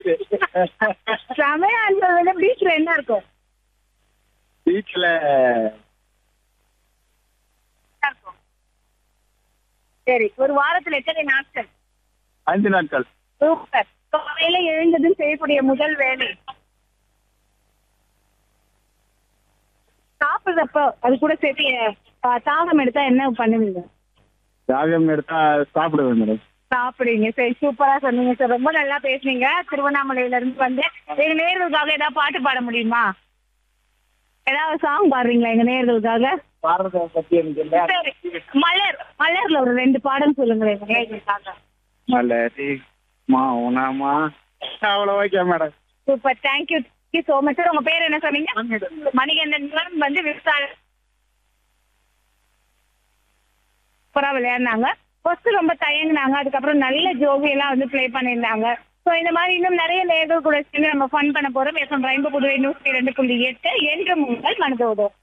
செமையா ஆன்சர் வந்து பீச்ல என்ன இருக்கும் பீச்ல என்ன இருக்கும்? சரி ஒரு வாரத்துல எத்தனை நாட்கள் அஞ்சு நாட்கள் சூப்பர் காலையில எழுந்ததும் செய்யக்கூடிய முதல் வேலை சாப்பிடுறப்ப அது கூட சேர்த்து ஆ, தாகம் எடுத்தா என்ன பண்ணுவீங்க ஜாகம் எடுத்தா சாப்பிடுவேன் மேடம் சாப்பிடுவீங்க சரி சூப்பரா சொன்னீங்க சார் ரொம்ப நல்லா பேசுனீங்க திருவண்ணாமலையில இருந்து வந்து எங்க நேர்களுக்காக ஏதாவது பாட்டு பாட முடியுமா ஏதாவது சாங் பாடுறீங்களா எங்க நேர்களுக்காக பாடுறத பத்தி எனக்கு இல்ல சரி மலர் மலர்ல ஒரு ரெண்டு பாடம் சொல்லுங்களேன் எங்க நேர்களுக்காக மலரி மௌனமா அவ்வளோ okay madam super thank you thank you so much sir உங்க பேர் என்ன சொன்னீங்க மணிகண்டன் மேம் வந்து விவசாய சூப்பரா விளையாடினாங்க ஃபர்ஸ்ட் ரொம்ப தயங்குனாங்க அதுக்கப்புறம் நல்ல ஜோவியெல்லாம் வந்து ப்ளே பண்ணியிருந்தாங்க ஸோ இந்த மாதிரி இன்னும் நிறைய நேர்கள் கூட சேர்ந்து நம்ம ஃபன் பண்ண போறோம் எஃப்எம் ரெயின்போ புதுவை நூற்றி ரெண்டு புள்ளி எட்டு என்று உங்கள் மனதோடு